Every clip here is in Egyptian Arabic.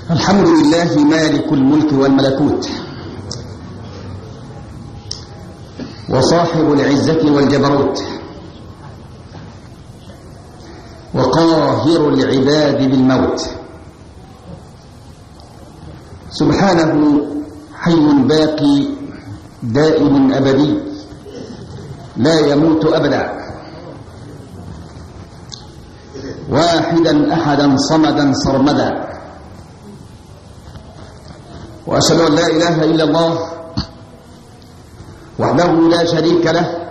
الحمد لله مالك الملك والملكوت وصاحب العزة والجبروت وقاهر العباد بالموت سبحانه حي باقي دائم أبدي لا يموت أبدا واحدا أحدا صمدا صرمدا وأشهد أن لا إله إلا الله وحده لا شريك له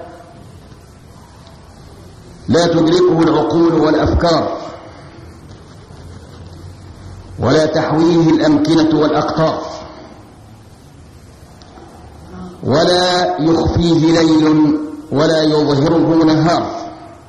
لا تدركه العقول والأفكار ولا تحويه الأمكنة والأقطار ولا يخفيه ليل ولا يظهره نهار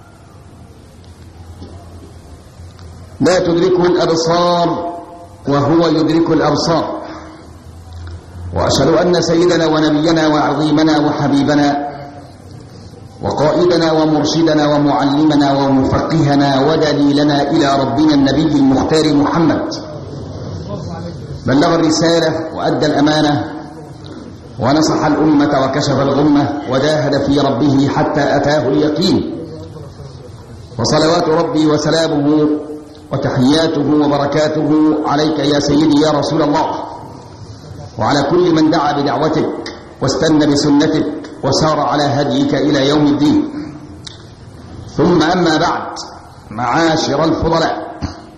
لا تدركه الأبصار وهو يدرك الأبصار وأشهد أن سيدنا ونبينا وعظيمنا وحبيبنا وقائدنا ومرشدنا ومعلمنا ومفقهنا ودليلنا إلى ربنا النبي المختار محمد بلغ الرسالة وأدى الأمانة ونصح الأمة وكشف الغمة وجاهد في ربه حتى أتاه اليقين وصلوات ربي وسلامه وتحياته وبركاته عليك يا سيدي يا رسول الله وعلى كل من دعا بدعوتك واستنى بسنتك وسار على هديك إلى يوم الدين ثم أما بعد معاشر الفضلاء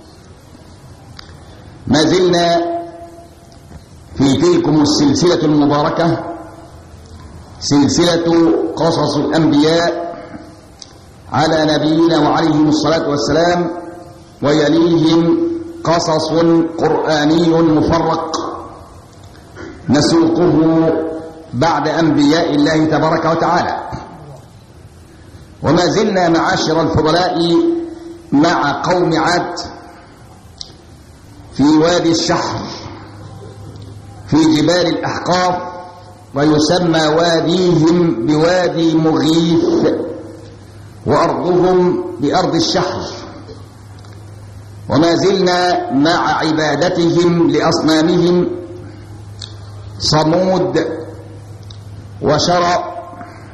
ما زلنا في تلكم السلسلة المباركة سلسلة قصص الأنبياء على نبينا وعليهم الصلاة والسلام ويليهم قصص قرآني مفرق نسوقه بعد أنبياء الله تبارك وتعالى وما زلنا معاشر الفضلاء مع قوم عاد في وادي الشحر في جبال الأحقاف ويسمى واديهم بوادي مغيث وأرضهم بأرض الشحر وما زلنا مع عبادتهم لأصنامهم صمود وشرع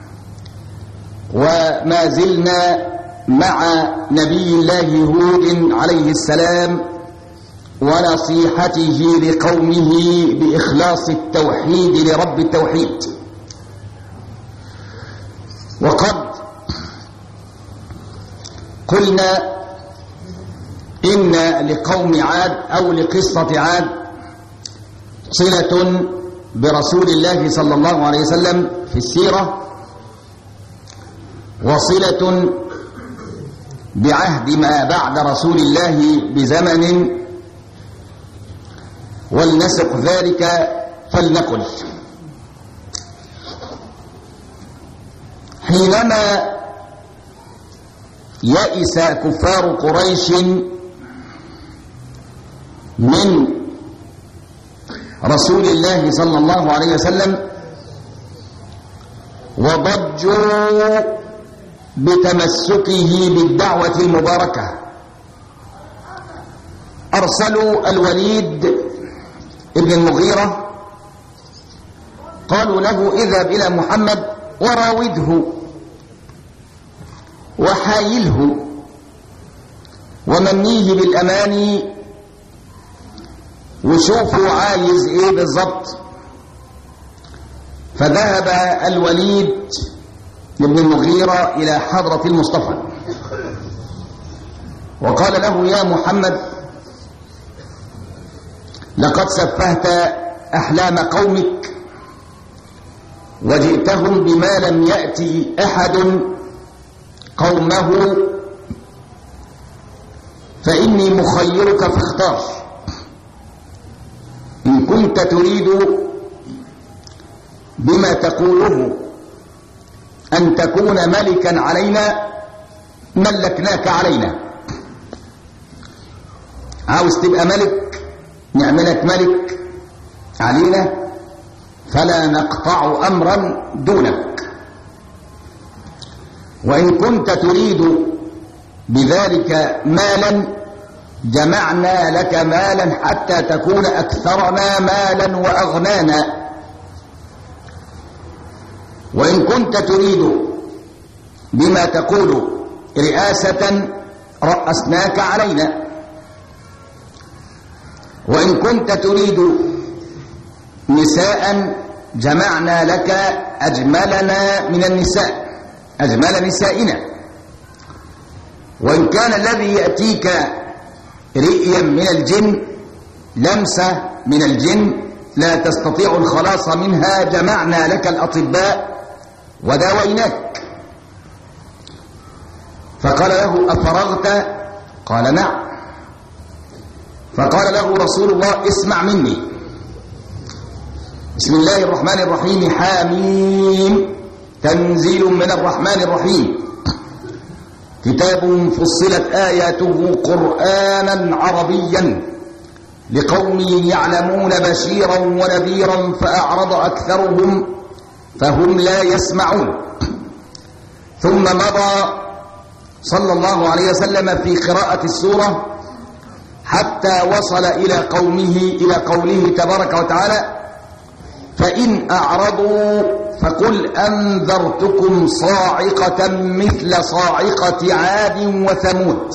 وما زلنا مع نبي الله هود عليه السلام ونصيحته لقومه بإخلاص التوحيد لرب التوحيد وقد قلنا إن لقوم عاد أو لقصة عاد صلة برسول الله صلى الله عليه وسلم في السيرة وصلة بعهد ما بعد رسول الله بزمن ولنسق ذلك فلنقل حينما يئس كفار قريش من رسول الله صلى الله عليه وسلم وضجوا بتمسكه بالدعوة المباركة أرسلوا الوليد ابن المغيرة قالوا له اذهب إلى محمد وراوده وحايله ومنيه بالأماني وشوفوا عايز ايه بالظبط فذهب الوليد بن المغيرة إلى حضرة المصطفى وقال له يا محمد لقد سفهت أحلام قومك وجئتهم بما لم يأتي أحد قومه فإني مخيرك فاختار إن كنت تريد بما تقوله أن تكون ملكا علينا ملكناك علينا عاوز تبقى ملك نعملك ملك علينا فلا نقطع أمرا دونك وإن كنت تريد بذلك مالا جمعنا لك مالا حتى تكون أكثرنا مالا وأغنانا وإن كنت تريد بما تقول رئاسة رأسناك علينا وإن كنت تريد نساء جمعنا لك أجملنا من النساء أجمل نسائنا وإن كان الذي يأتيك رئيا من الجن لمسة من الجن لا تستطيع الخلاص منها جمعنا لك الأطباء وداويناك فقال له أفرغت قال نعم فقال له رسول الله اسمع مني بسم الله الرحمن الرحيم حاميم تنزيل من الرحمن الرحيم كتاب فصلت آياته قرآنا عربيا لقوم يعلمون بشيرا ونذيرا فأعرض أكثرهم فهم لا يسمعون ثم مضى صلى الله عليه وسلم في قراءة السورة حتى وصل إلى قومه إلى قوله تبارك وتعالى فإن أعرضوا فقل أنذرتكم صاعقة مثل صاعقة عاد وثمود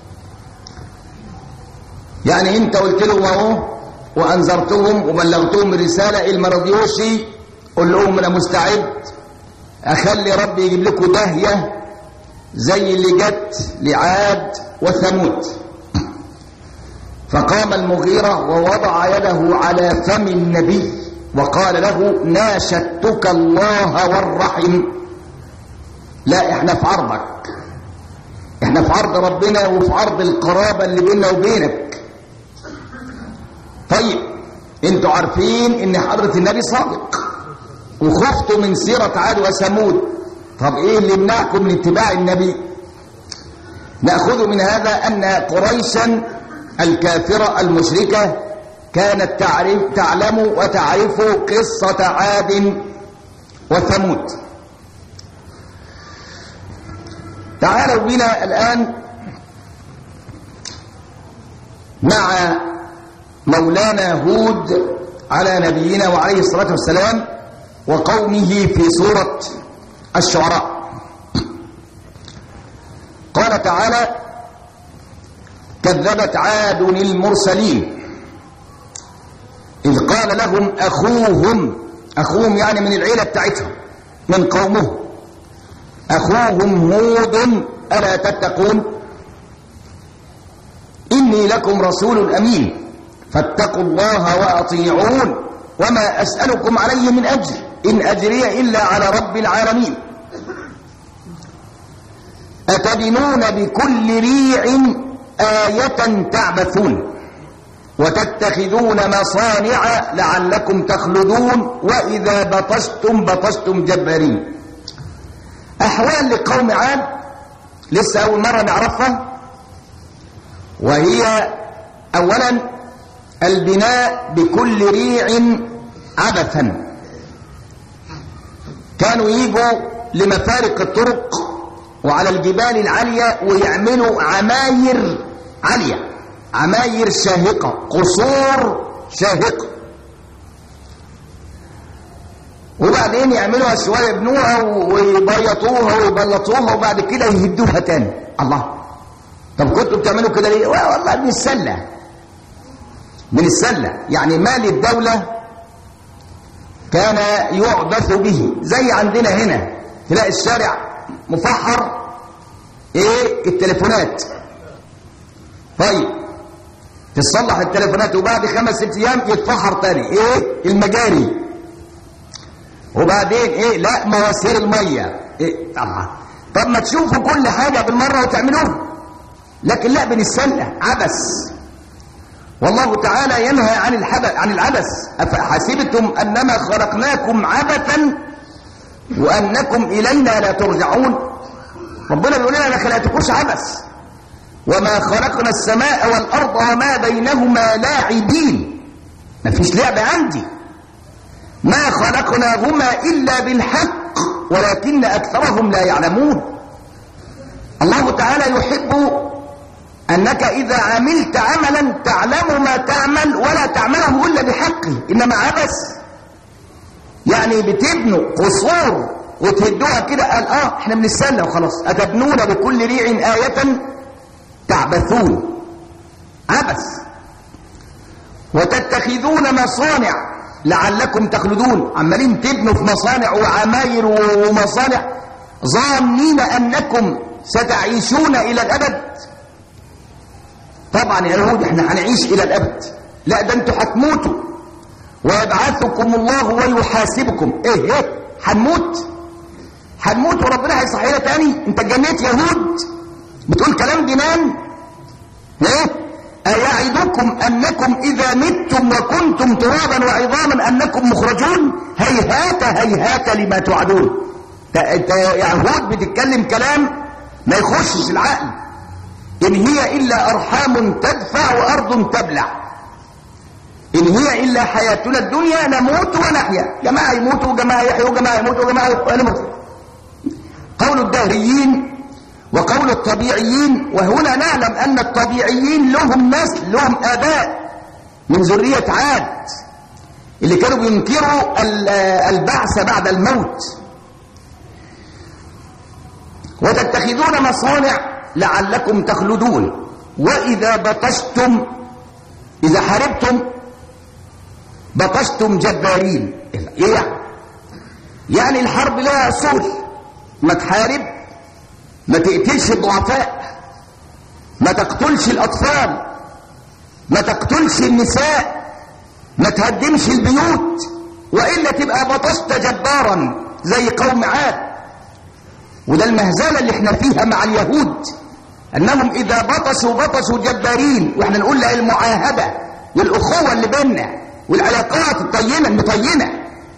يعني انت قلت لهم اهو وانذرتهم وبلغتهم الرساله المرضيوشي قل لهم انا مستعد اخلي ربي يجيب لكم داهيه زي اللي جت لعاد وثمود فقام المغيرة ووضع يده على فم النبي وقال له ناشدتك الله والرحم لا احنا في عرضك احنا في عرض ربنا وفي عرض القرابة اللي بيننا وبينك طيب انتوا عارفين ان حضرة النبي صادق وخفتوا من سيرة عاد وثمود طب ايه اللي يمنعكم من اتباع النبي ناخذ من هذا ان قريشا الكافره المشركه كانت تعرف تعلم وتعرف قصه عاد وثمود تعالوا بنا الان مع مولانا هود على نبينا وعليه الصلاه والسلام وقومه في سوره الشعراء قال تعالى كذبت عاد المرسلين إذ قال لهم أخوهم أخوهم يعني من العيلة بتاعتهم من قومه أخوهم هود ألا تتقون إني لكم رسول أمين فاتقوا الله وأطيعون وما أسألكم عليه من أجر إن أجري إلا على رب العالمين أتبنون بكل ريع آية تعبثون وتتخذون مصانع لعلكم تخلدون وإذا بطشتم بطشتم جبارين أحوال لقوم عاد لسه أول مرة نعرفها وهي أولا البناء بكل ريع عبثا كانوا يجوا لمفارق الطرق وعلى الجبال العالية ويعملوا عماير عالية عماير شاهقة قصور شاهقة وبعدين يعملوها شوية يبنوها ويبيطوها ويبلطوها وبعد كده يهدوها تاني الله طب كنتوا بتعملوا كده ليه والله من السلة من السلة يعني مال الدولة كان يعبث به زي عندنا هنا تلاقي الشارع مفحر ايه التليفونات طيب تصلح التليفونات وبعد خمس ست ايام يتفحر تاني ايه المجاري وبعدين ايه لا مواسير الميه إيه طبعا طب ما تشوفوا كل حاجه بالمره وتعملوها لكن لا بنتسلى عبث والله تعالى ينهى عن الحبث عن العبث افحسبتم انما خلقناكم عبثا وانكم الينا لا ترجعون ربنا بيقول لنا ما خلقتكوش عبث وما خلقنا السماء والارض وما بينهما لاعبين ما فيش لعبه عندي ما خلقناهما الا بالحق ولكن اكثرهم لا يعلمون الله تعالى يحب أنك إذا عملت عملا تعلم ما تعمل ولا تعمله إلا بحقه إنما عبث يعني بتبنوا قصور وتهدوها كده قال اه احنا بنستنى وخلاص اتبنون بكل ريع آية تعبثون عبث وتتخذون مصانع لعلكم تخلدون عمالين تبنوا في مصانع وعماير ومصانع ظانين انكم ستعيشون الى الابد طبعا يا يهود احنا هنعيش الى الابد لا ده انتوا هتموتوا ويبعثكم الله ويحاسبكم ايه ايه هنموت هنموت وربنا هيصحينا تاني انت اتجنيت يهود بتقول كلام جنان ايه أيعدكم أنكم إذا متم وكنتم ترابا وعظاما أنكم مخرجون هيهات هيهات لما توعدون انت يهود بتتكلم كلام ما يخشش العقل إن هي إلا أرحام تدفع وأرض تبلع إن هي إلا حياتنا الدنيا نموت ونحيا جماعة يموتوا جماعة يحيوا جماعة يموتوا جماعة يموتوا قول الدهريين وقول الطبيعيين وهنا نعلم أن الطبيعيين لهم نسل لهم آباء من ذرية عاد اللي كانوا بينكروا البعث بعد الموت وتتخذون مصانع لعلكم تخلدون وإذا بطشتم إذا حاربتم بطشتم جبارين إيه يعني؟ يعني الحرب لها أصول ما تحارب ما تقتلش الضعفاء ما تقتلش الأطفال ما تقتلش النساء ما تهدمش البيوت وإلا تبقى بطشت جبارا زي قوم عاد وده المهزلة اللي احنا فيها مع اليهود أنهم إذا بطشوا بطشوا جبارين وإحنا نقول لها المعاهدة والأخوة اللي بيننا والعلاقات الطينة المطينة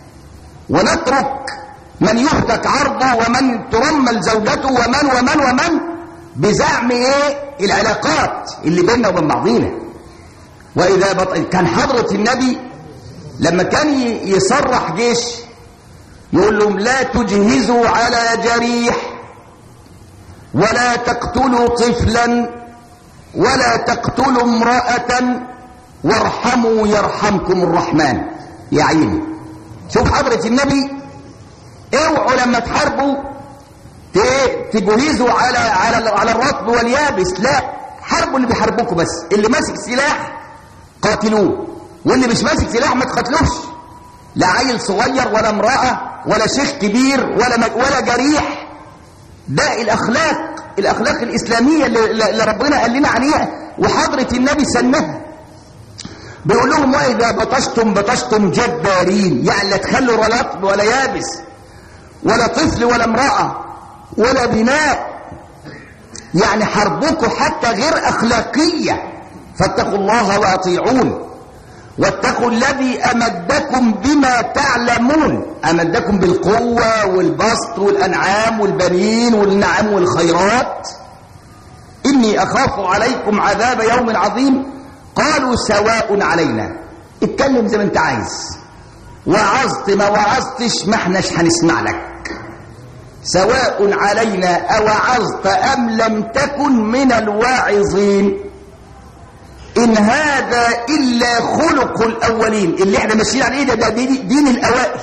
ونترك من يهتك عرضه ومن ترمل زوجته ومن ومن ومن بزعم ايه العلاقات اللي بيننا وبين بعضينا واذا بط... كان حضرة النبي لما كان يصرح جيش يقول لهم لا تجهزوا على جريح ولا تقتلوا طفلا ولا تقتلوا امرأة وارحموا يرحمكم الرحمن يا عيني شوف حضرة النبي اوعوا لما تحاربوا تجهزوا على على على الرطب واليابس لا حاربوا اللي بيحاربوكوا بس اللي ماسك سلاح قاتلوه واللي مش ماسك سلاح ما تقاتلوش لا عيل صغير ولا امرأة ولا شيخ كبير ولا ولا جريح ده الاخلاق الاخلاق الاسلامية اللي, اللي ربنا قال لنا عليها وحضرة النبي سنها بيقول لهم واذا بطشتم بطشتم جبارين يعني لا تخلوا ولا رطب ولا يابس ولا طفل ولا امرأة ولا بناء يعني حربكم حتى غير أخلاقية فاتقوا الله وأطيعون واتقوا الذي أمدكم بما تعلمون أمدكم بالقوة والبسط والأنعام والبنين والنعم والخيرات إني أخاف عليكم عذاب يوم عظيم قالوا سواء علينا اتكلم زي ما انت عايز وعظت ما وعظتش ما احناش هنسمع لك سواء علينا أوعظت أم لم تكن من الواعظين إن هذا إلا خلق الأولين اللي احنا ماشيين عليه ده, ده دين, دين الأوائل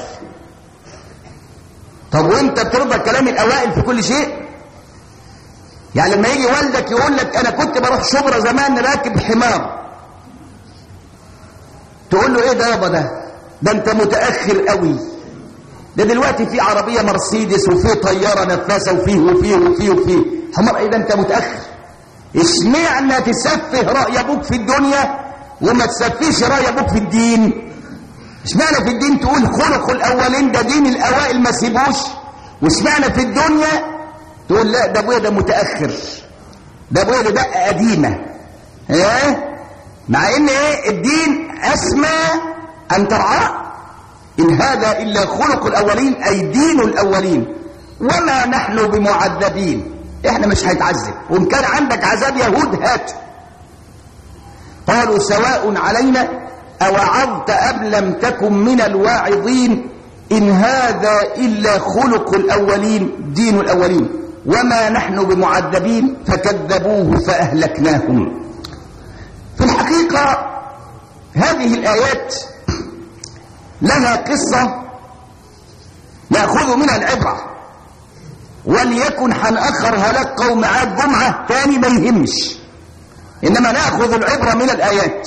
طب وانت بترضى كلام الأوائل في كل شيء يعني لما يجي والدك يقول لك أنا كنت بروح شبرا زمان راكب حمار تقول له ايه ده يابا ده ده انت متأخر قوي ده دلوقتي في عربية مرسيدس وفي طيارة نفاسة وفيه وفيه وفيه وفيه حمار ايه ده انت متأخر اشمعنى تسفه رأي ابوك في الدنيا وما تسفيش رأي ابوك في الدين اشمعنى في الدين تقول خلق الاولين ده دين الاوائل ما سيبوش واشمعنى في الدنيا تقول لا ده ابويا ده متأخر ده ابويا ده دقة قديمة ايه مع ان ايه الدين اسمى ان ترعاه ان هذا الا خلق الاولين اي دين الاولين وما نحن بمعذبين احنا مش هيتعذب وان كان عندك عذاب يهود هات قالوا سواء علينا اوعظت ام لم تكن من الواعظين ان هذا الا خلق الاولين دين الاولين وما نحن بمعذبين فكذبوه فأهلكناهم في الحقيقة هذه الآيات لها قصة نأخذ منها العبرة وليكن هنأخر هلاك قوم عاد جمعة تاني ما يهمش إنما نأخذ العبرة من الآيات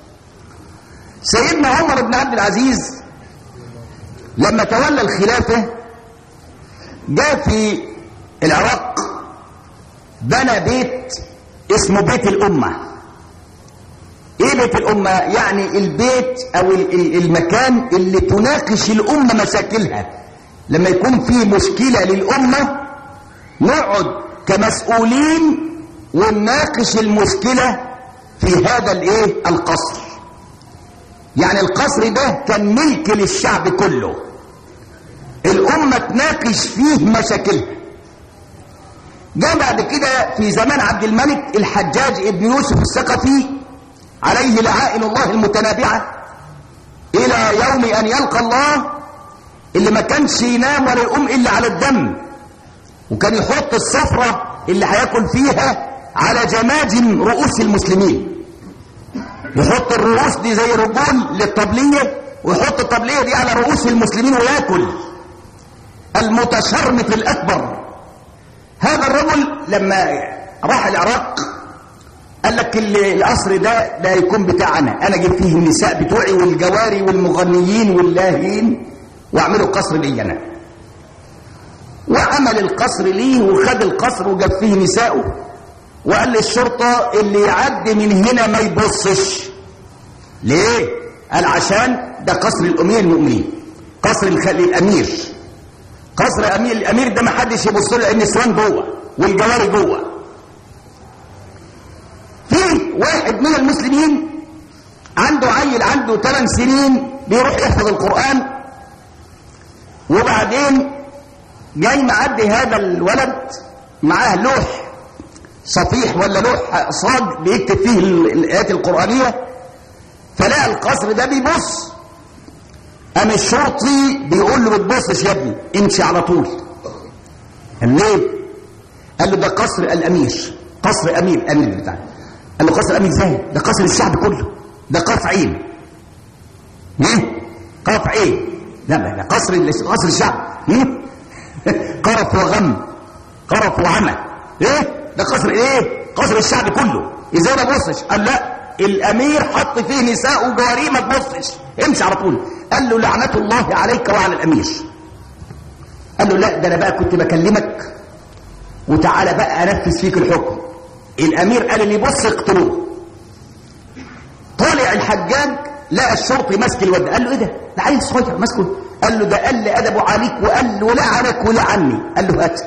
سيدنا عمر بن عبد العزيز لما تولى الخلافة جاء في العراق بنى بيت اسمه بيت الأمة ايه بيت الأمة يعني البيت او المكان اللي تناقش الأمة مشاكلها لما يكون في مشكلة للأمة نقعد كمسؤولين ونناقش المشكلة في هذا الايه القصر يعني القصر ده كان ملك للشعب كله الأمة تناقش فيه مشاكلها جاء بعد كده في زمان عبد الملك الحجاج ابن يوسف الثقفي عليه لعائن الله المتنابعة إلى يوم أن يلقى الله اللي ما كانش ينام ولا يقوم إلا على الدم وكان يحط الصفرة اللي هياكل فيها على جماجم رؤوس المسلمين يحط الرؤوس دي زي رجول للطبلية ويحط الطبلية دي على رؤوس المسلمين وياكل المتشرمت الأكبر هذا الرجل لما راح العراق قال لك القصر ده ده يكون بتاعنا انا اجيب فيه النساء بتوعي والجواري والمغنيين واللاهين واعمله قصر لي انا وعمل القصر ليه وخد القصر وجاب فيه نساءه وقال للشرطة اللي يعدي من هنا ما يبصش ليه قال عشان ده قصر الامير المؤمنين قصر الامير قصر امير الامير ده ما حدش يبص له النسوان جوه والجواري جوه في واحد من المسلمين عنده عيل عنده 8 سنين بيروح يحفظ القرآن وبعدين جاي معدي هذا الولد معاه لوح صفيح ولا لوح صاج بيكتب فيه الآيات القرآنية فلقى القصر ده بيبص قام الشرطي بيقول له ما تبصش يا ابني امشي على طول قال ليه؟ قال له ده قصر الامير قصر امير امير بتاعنا قال له قصر الامير ازاي؟ ده قصر الشعب كله ده قصر عين ايه؟ قرف عين لا لا ده قصر قصر الشعب ايه؟ قرف وغم قرف وعمى ايه؟ ده قصر ايه؟ قصر الشعب كله ازاي ما تبصش؟ قال لا الامير حط فيه نساء وجواريه ما تبصش امشي على طول قال له لعنة الله عليك وعلى الامير قال له لا ده انا بقى كنت بكلمك وتعالى بقى انفذ فيك الحكم الامير قال اللي يبص اقتلوه طالع الحجاج لقى الشرطي ماسك الواد قال له ايه ده ده عيل صغير ماسكه قال له ده قل ادبه عليك وقال له لعنك ولعني قال له هات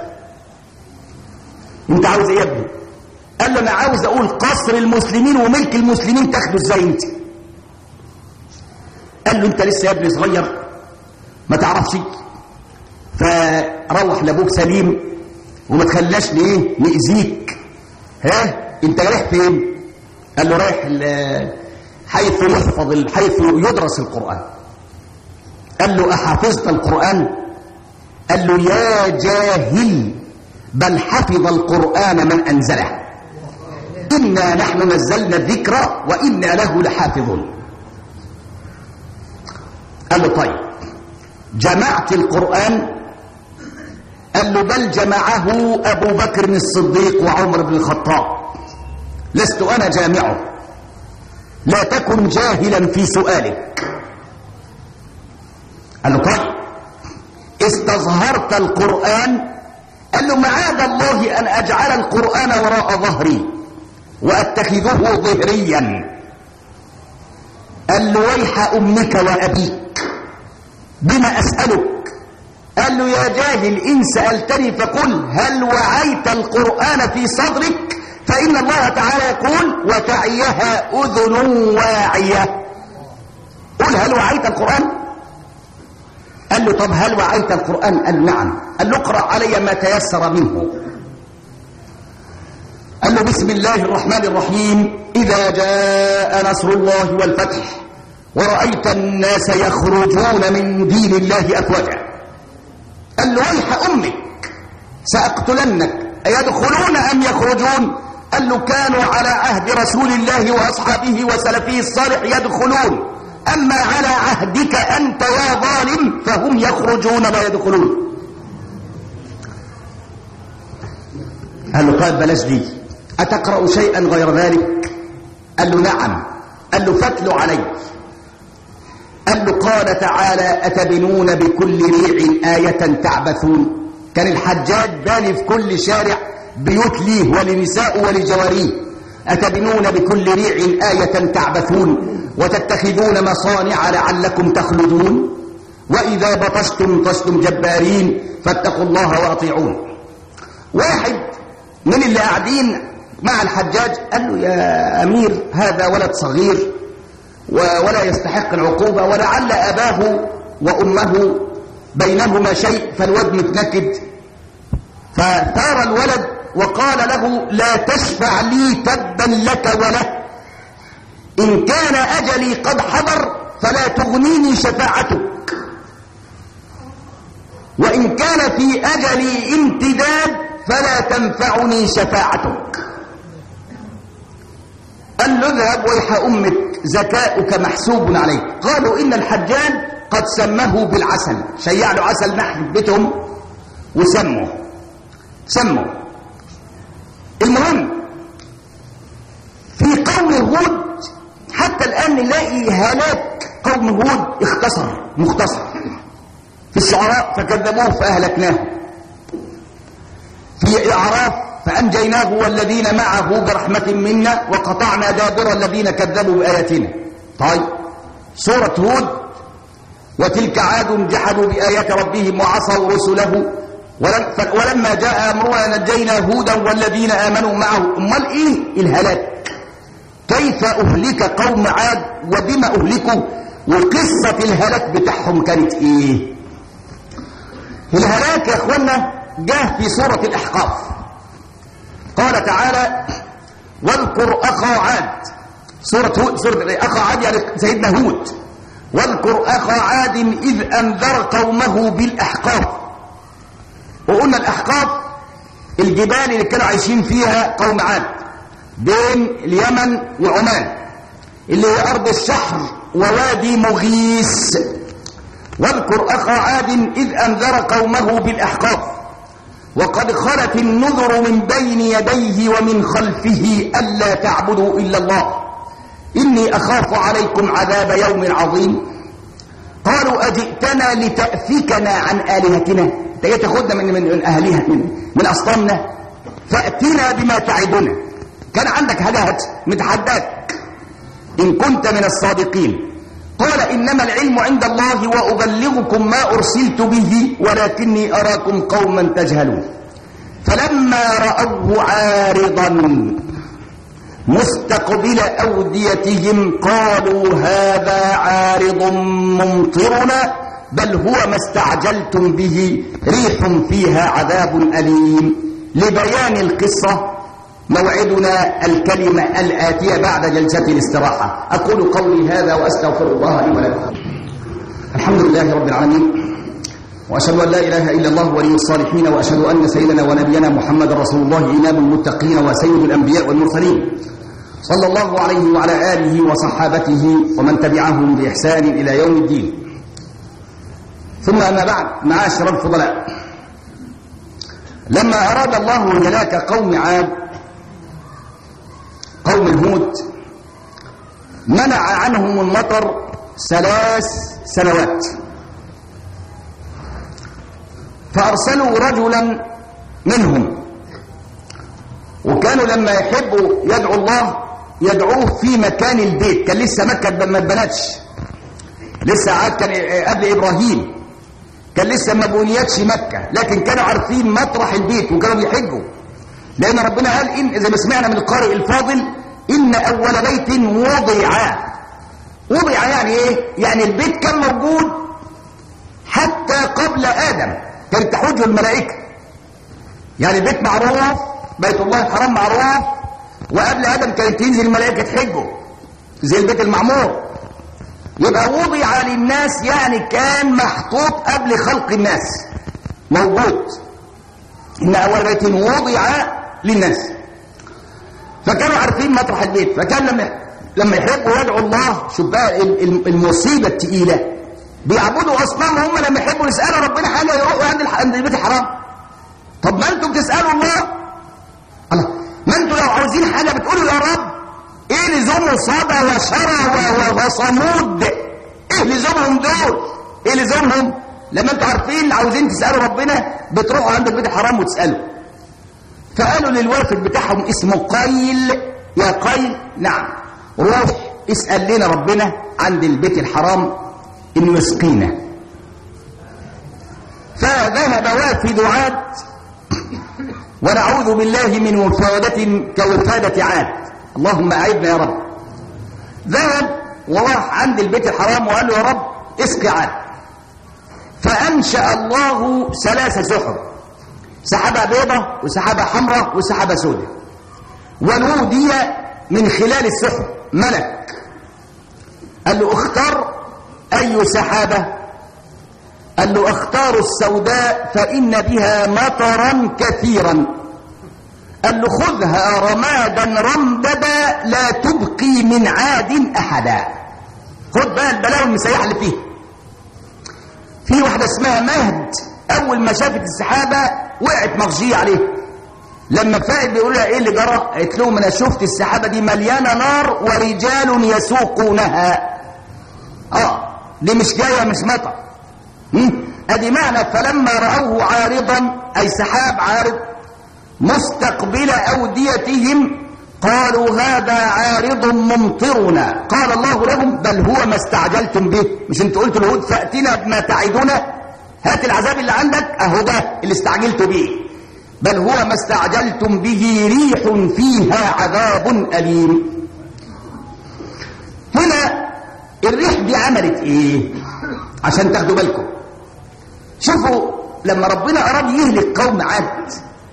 انت عاوز ايه يا ابني قال له انا عاوز اقول قصر المسلمين وملك المسلمين تاخده ازاي انت قال له انت لسه يا ابني صغير ما تعرفش فروح لابوك سليم وما تخلاش ليه نأذيك ها انت رايح فين قال له رايح حيث يحفظ حيث يدرس القرآن قال له أحفظت القرآن قال له يا جاهل بل حفظ القرآن من أنزله إنا نحن نزلنا الذكر وإنا له لحافظون قال له طيب جمعت القرآن قال له بل جمعه أبو بكر الصديق وعمر بن الخطاب لست أنا جامعه لا تكن جاهلا في سؤالك قال له طيب استظهرت القرآن قال له معاذ الله أن أجعل القرآن وراء ظهري وأتخذه ظهريا قال له ويح أمك وأبيك بما أسألك قال له يا جاهل إن سألتني فقل هل وعيت القرآن في صدرك فإن الله تعالى يقول وتعيها أذن واعية قل هل وعيت القرآن قال له طب هل وعيت القرآن قال نعم قال له اقرأ علي ما تيسر منه قال له بسم الله الرحمن الرحيم إذا جاء نصر الله والفتح ورأيت الناس يخرجون من دين الله أفواجا قال له ويح أمك سأقتلنك أيدخلون أم يخرجون قال له كانوا على عهد رسول الله وأصحابه وسلفه الصالح يدخلون أما على عهدك أنت يا ظالم فهم يخرجون لا يدخلون قال له قال بلاش دي أتقرأ شيئا غير ذلك قال له نعم قال له فاتلوا علي قال له قال تعالى أتبنون بكل ريع آية تعبثون كان الحجاج باني في كل شارع بيوت ليه ولنساء ولجواريه أتبنون بكل ريع آية تعبثون وتتخذون مصانع لعلكم تخلدون وإذا بطشتم طشتم جبارين فاتقوا الله وأطيعون واحد من اللي قاعدين مع الحجاج قال له يا أمير هذا ولد صغير ولا يستحق العقوبة ولعل أباه وأمه بينهما شيء فالواد متنكد فثار الولد وقال له لا تشفع لي تبا لك وله إن كان أجلي قد حضر فلا تغنيني شفاعتك وإن كان في أجلي امتداد فلا تنفعني شفاعتك قال له اذهب ويح أمك زكاؤك محسوب عليك قالوا إن الحجاج قد سمه بالعسل شيع له عسل نحو بيتهم وسمه سمه المهم في قوم هود حتى الآن نلاقي هلاك قوم هود اختصر مختصر في الشعراء فكذبوه فأهلكناه في إعراف فأنجيناه والذين معه برحمة منا وقطعنا دابر الذين كذبوا بآياتنا طيب سورة هود وتلك عاد جحدوا بآيات ربهم وعصوا رسله ولما جاء أمرنا نجينا هودا والذين آمنوا معه أمال إيه الهلاك كيف أهلك قوم عاد وبما أهلكوا وقصة الهلاك بتاعهم كانت إيه الهلاك يا أخوانا جاء في سورة الأحقاف قال تعالى واذكر أخا عاد سورة هود سورة أخا عاد يعني سيدنا هود واذكر أخا عاد إذ أنذر قومه بالأحقاف وقلنا الأحقاف الجبال اللي كانوا عايشين فيها قوم عاد بين اليمن وعمان اللي هي أرض الشحر ووادي مغيس واذكر أخا عاد إذ أنذر قومه بالأحقاف وقد خلت النذر من بين يديه ومن خلفه ألا تعبدوا إلا الله إني أخاف عليكم عذاب يوم عظيم قالوا أجئتنا لتأفكنا عن آلهتنا انت جاي تاخدنا من من أهلها من, من أصنامنا فأتنا بما تعدنا كان عندك هدهد متحداك إن كنت من الصادقين قال إنما العلم عند الله وأبلغكم ما أرسلت به ولكني أراكم قوما تجهلون فلما رأوه عارضا مستقبل أوديتهم قالوا هذا عارض ممطرنا بل هو ما استعجلتم به ريح فيها عذاب أليم لبيان القصة موعدنا الكلمة الآتية بعد جلسة الاستراحة أقول قولي هذا وأستغفر الله لي ولكم الحمد لله رب العالمين وأشهد أن لا إله إلا الله ولي الصالحين وأشهد أن سيدنا ونبينا محمد رسول الله إمام المتقين وسيد الأنبياء والمرسلين صلى الله عليه وعلى آله وصحابته ومن تبعهم بإحسان إلى يوم الدين ثم أما بعد معاشر الفضلاء لما أراد الله هلاك قوم عاد قوم هود منع عنهم المطر ثلاث سنوات فأرسلوا رجلا منهم وكانوا لما يحبوا يدعوا الله يدعوه في مكان البيت كان لسه مكة ما اتبنتش لسه عاد كان قبل إبراهيم كان لسه ما بنيتش مكة لكن كانوا عارفين مطرح البيت وكانوا بيحجوا لأن ربنا قال إن زي ما سمعنا من القارئ الفاضل إن أول بيت وضع وضع يعني إيه؟ يعني البيت كان موجود حتى قبل آدم كانت تحوجه الملائكة يعني البيت معروف بيت الله الحرام معروف وقبل آدم كانت تنزل الملائكة تحجه زي البيت المعمور يبقى وضع للناس يعني كان محطوط قبل خلق الناس موجود إن أول بيت وضع للناس فكانوا عارفين مطرح البيت فكان لما لما يحبوا يدعوا الله شوف بقى المصيبة التقيلة بيعبدوا أصنام هم لما يحبوا يسألوا ربنا حاجة يروحوا عند عند البيت الحرام طب ما انتم بتسألوا الله الله ما انتم لو عاوزين حاجة بتقولوا يا رب ايه لزوم صدى وشرى وصمود ايه لزومهم دول ايه لزومهم لما انتوا عارفين عاوزين تسألوا ربنا بتروحوا عند البيت الحرام وتسألوا فقالوا للوافد بتاعهم اسمه قيل يا قيل نعم روح اسأل لنا ربنا عند البيت الحرام انه يسقينا فذهب وافد عاد ونعوذ بالله من وفادة كوفادة عاد اللهم أعدنا يا رب ذهب وراح عند البيت الحرام وقال له يا رب اسقي عاد فأنشأ الله ثلاث سحب سحابة بيضة وسحابة حمراء وسحابة سوداء ونودي من خلال السحب ملك قال له اختر أي سحابة قال له اختار السوداء فإن بها مطرا كثيرا قال له خذها رمادا رمددا لا تبقي من عاد أحدا خد بقى البلاوي المسيحة اللي فيه في واحدة اسمها مهد أول ما شافت السحابة وقعت مغشية عليه لما فاقد بيقول لها ايه اللي جرى قالت لهم انا شفت السحابة دي مليانة نار ورجال يسوقونها اه دي مش جاية مش مطر ادي معنى فلما رأوه عارضا اي سحاب عارض مستقبل اوديتهم قالوا هذا عارض ممطرنا قال الله لهم بل هو ما استعجلتم به مش انت قلت الهود فأتنا بما تعدنا هات العذاب اللي عندك اهو ده اللي استعجلت به بل هو ما استعجلتم به ريح فيها عذاب أليم هنا الريح دي عملت ايه عشان تاخدوا بالكم شوفوا لما ربنا أراد يهلك قوم عاد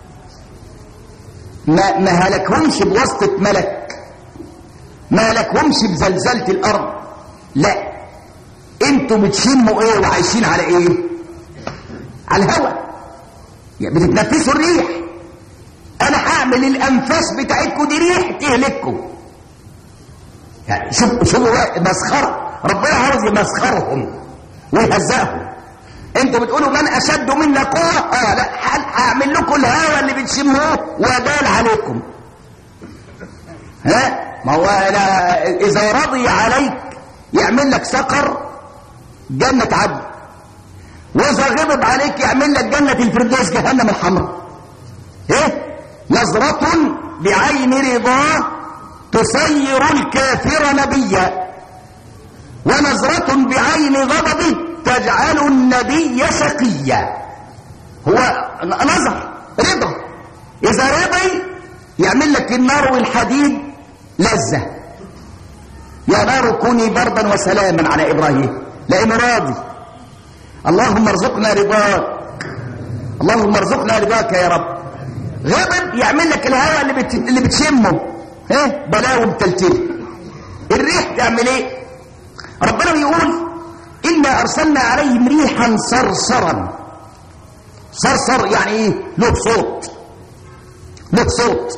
ما, ما هلكهمش بواسطة ملك ما هلكهمش بزلزلة الأرض لا انتوا بتشموا ايه وعايشين على ايه على الهواء يعني بتتنفسوا الريح انا هعمل الانفاس بتاعتكم دي ريح تهلككم يعني شوفوا شوفوا مسخره ربنا عاوز يمسخرهم ويهزقهم انتوا بتقولوا من اشد منا قوه اه لا هعمل لكم الهواء اللي بتشموه وادال عليكم ها ما هو لا اذا رضي عليك يعمل لك سقر جنه عدن واذا غضب عليك يعمل لك جنه الفردوس جهنم الحمراء ايه نظره بعين رضاه تصير الكافر نبيا ونظره بعين غضبه تجعل النبي شقيا هو نظر رضا إذا رضي يعمل لك النار والحديد لذة يا نار كوني بردا وسلاما على إبراهيم لأنه راضي اللهم ارزقنا رضاك اللهم ارزقنا رضاك يا رب غضب يعمل لك الهواء اللي بت... اللي بتشمه ايه بلاوي بتلتل الريح تعمل ايه ربنا بيقول إنا أرسلنا عليهم ريحا صرصرا صرصر يعني إيه له صوت له صوت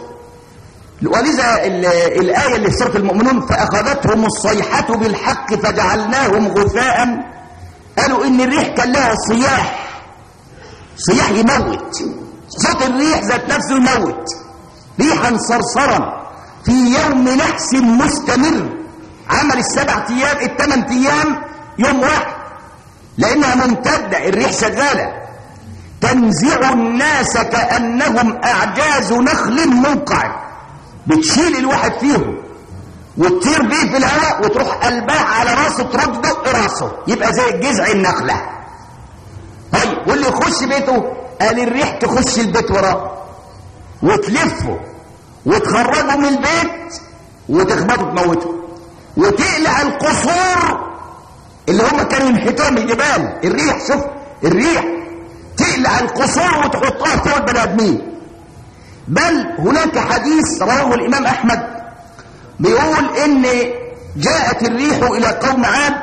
ولذا الآية اللي في سورة المؤمنون فأخذتهم الصيحة بالحق فجعلناهم غثاء قالوا إن الريح كان لها صياح صياح يموت صوت الريح ذات نفسه يموت ريحا صرصرا في يوم نحس مستمر عمل السبع أيام الثمان أيام يوم واحد لانها ممتده الريح شغاله تنزع الناس كانهم اعجاز نخل منقعد بتشيل الواحد فيهم وتطير بيه في الهواء وتروح قلبها على راسه ترد دق راسه يبقى زي جذع النخله طيب واللي يخش بيته قال الريح تخش البيت وراه وتلفه وتخرجه من البيت وتخبطه تموته وتقلع القصور اللي هم كانوا ينحتوها من الجبال الريح شوف الريح تقلع القصور وتحطها فوق البني ادمين بل هناك حديث رواه الامام احمد بيقول ان جاءت الريح الى قوم عاد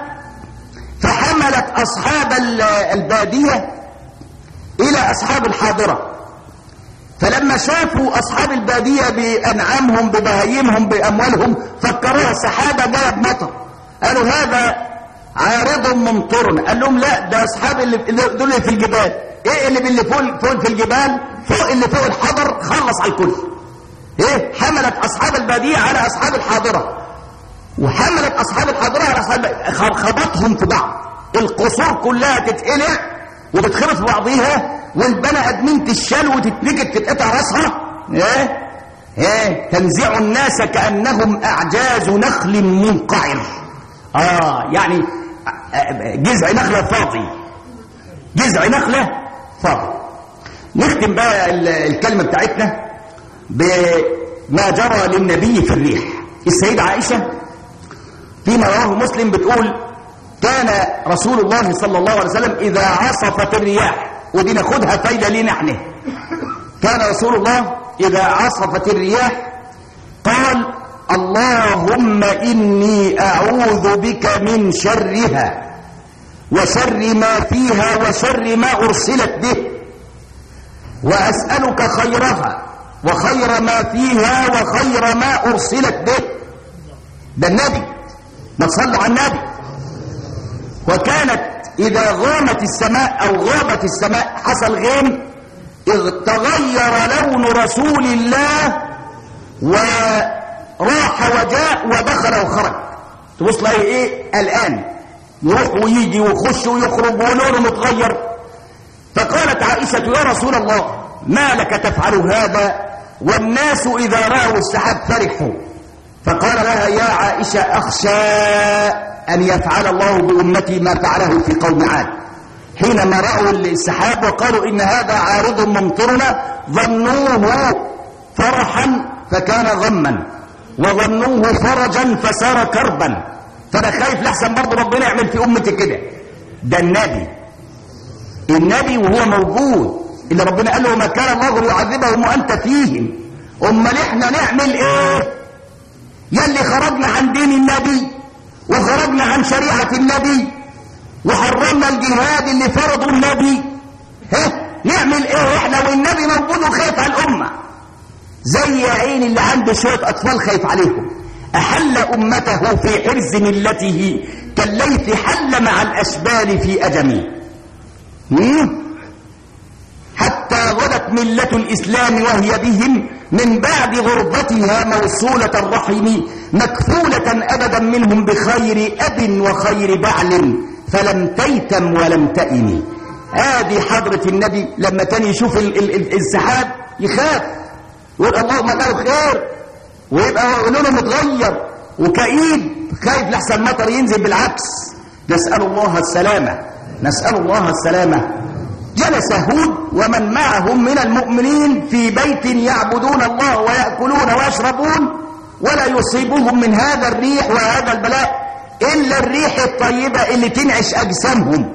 فحملت اصحاب الباديه الى اصحاب الحاضره فلما شافوا أصحاب البادية بأنعامهم ببهايمهم بأموالهم فكروها سحابة جاية بمطر قالوا هذا عارض ممطرنا قال لهم لا ده أصحاب اللي دول اللي في الجبال إيه اللي باللي فوق, فوق في الجبال فوق اللي فوق الحضر خلص على الكل إيه حملت أصحاب البادية على أصحاب الحاضرة وحملت أصحاب الحاضرة على أصحاب خبطهم في بعض القصور كلها تتقلع وبتخبط في بعضيها والبني ادمين تشال وتتنكت تتقطع راسها ايه ايه تنزع الناس كانهم اعجاز نخل منقعر اه يعني جذع نخله فاضي جذع نخله فاضي نختم بقى الكلمه بتاعتنا بما جرى للنبي في الريح السيدة عائشة فيما رواه مسلم بتقول كان رسول الله صلى الله عليه وسلم إذا عصفت الرياح ودي ناخدها فايدة لينا احنا كان رسول الله إذا عصفت الرياح قال اللهم إني أعوذ بك من شرها وشر ما فيها وشر ما أرسلت به وأسألك خيرها وخير ما فيها وخير ما أرسلت به ده النبي ما تصلوا على النبي وكانت إذا غامت السماء أو غابت السماء حصل غيم إذ تغير لون رسول الله وراح وجاء ودخل وخرج تبص لها ايه الآن يروح ويجي ويخش ويخرج ولونه متغير فقالت عائشة يا رسول الله ما لك تفعل هذا والناس إذا رأوا السحاب فرحوا فقال لها يا عائشة أخشى أن يفعل الله بأمتي ما فعله في قوم عاد حينما رأوا السحاب وقالوا إن هذا عارض ممطرنا ظنوه فرحا فكان غما وظنوه فرجا فسار كربا فأنا خايف لحسن برضه ربنا يعمل في أمتي كده ده النبي النبي وهو موجود اللي ربنا قال له ما كان الله ليعذبهم وأنت فيهم أمال إحنا نعمل إيه يلي خرجنا عن دين النبي وخرجنا عن شريعة النبي وحرمنا الجهاد اللي فرضه النبي ها نعمل ايه احنا والنبي موجود وخايف على الامة زي يا عيني اللي عنده شوية اطفال خايف عليهم احل امته في حرز ملته كالليث حل مع الاشبال في اجمي حتى غدت ملة الاسلام وهي بهم من بعد غربتها موصولة الرحم مكفولة أبدا منهم بخير أب وخير بعل فلم تيتم ولم تئم هذه حضرة النبي لما كان يشوف ال ال ال السحاب يخاف يقول اللهم له خير ويبقى لونه متغير وكئيب خايف لحسن مطر ينزل بالعكس نسأل الله السلامة نسأل الله السلامة جلس هود ومن معهم من المؤمنين في بيت يعبدون الله ويأكلون ويشربون ولا يصيبهم من هذا الريح وهذا البلاء إلا الريح الطيبة اللي تنعش أجسامهم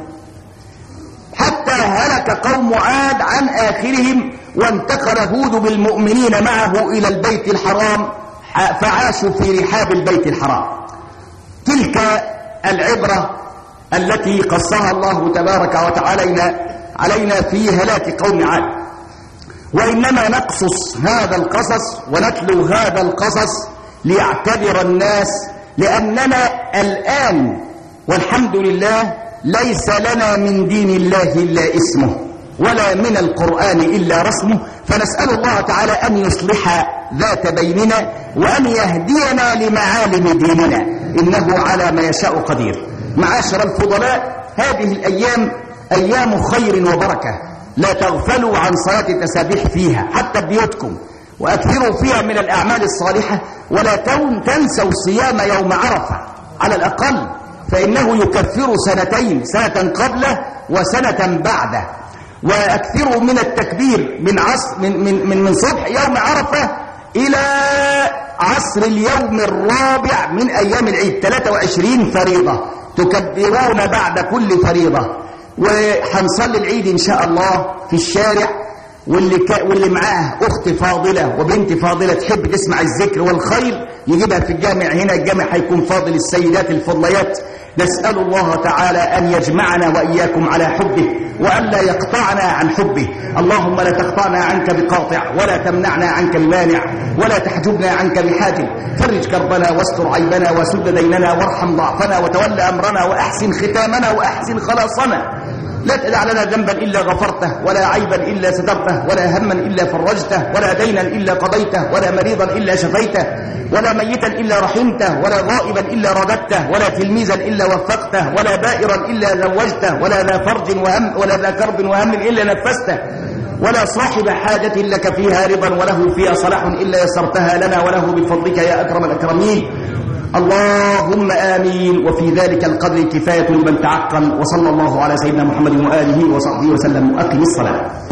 حتى هلك قوم عاد عن آخرهم وانتقل هود بالمؤمنين معه إلى البيت الحرام فعاشوا في رحاب البيت الحرام تلك العبرة التي قصها الله تبارك وتعالى علينا في هلاك قوم عاد وإنما نقصص هذا القصص ونتلو هذا القصص ليعتبر الناس لأننا الآن والحمد لله ليس لنا من دين الله إلا اسمه ولا من القرآن إلا رسمه فنسأل الله تعالى أن يصلح ذات بيننا وأن يهدينا لمعالم ديننا إنه على ما يشاء قدير معاشر الفضلاء هذه الأيام أيام خير وبركة لا تغفلوا عن صلاة التسابيح فيها حتى بيوتكم وأكثروا فيها من الأعمال الصالحة ولا تنسوا صيام يوم عرفة على الأقل فإنه يكفر سنتين سنة قبله وسنة بعده وأكثروا من التكبير من عصر من من من, من صبح يوم عرفة إلى عصر اليوم الرابع من أيام العيد 23 فريضة تكبرون بعد كل فريضة وهنصلي العيد إن شاء الله في الشارع واللي, ك... واللي معاه أخت فاضلة وبنت فاضلة تحب تسمع الذكر والخير يجيبها في الجامع هنا الجامع هيكون فاضل السيدات الفضليات نسأل الله تعالى أن يجمعنا وإياكم على حبه وألا يقطعنا عن حبه اللهم لا تقطعنا عنك بقاطع ولا تمنعنا عنك بمانع ولا تحجبنا عنك بحاجب فرج كربنا واستر عيبنا وسد ديننا وارحم ضعفنا وتول أمرنا وأحسن ختامنا وأحسن خلاصنا لا تدع لنا ذنبا إلا غفرته ولا عيبا إلا سترته ولا هما إلا فرجته ولا دينا إلا قضيته ولا مريضا إلا شفيته ولا ميتا إلا رحمته ولا غائبا إلا رددته ولا تلميذا إلا وفقته ولا بائرا إلا زوجته ولا ذا فرج وهم ولا ذا كرب وهم إلا نفسته ولا صاحب حاجة لك فيها رضا وله فيها صلاح إلا يسرتها لنا وله بفضلك يا أكرم الأكرمين اللهم آمين وفي ذلك القدر كفاية لمن تعقل وصلى الله على سيدنا محمد وآله وصحبه وسلم وأقم الصلاة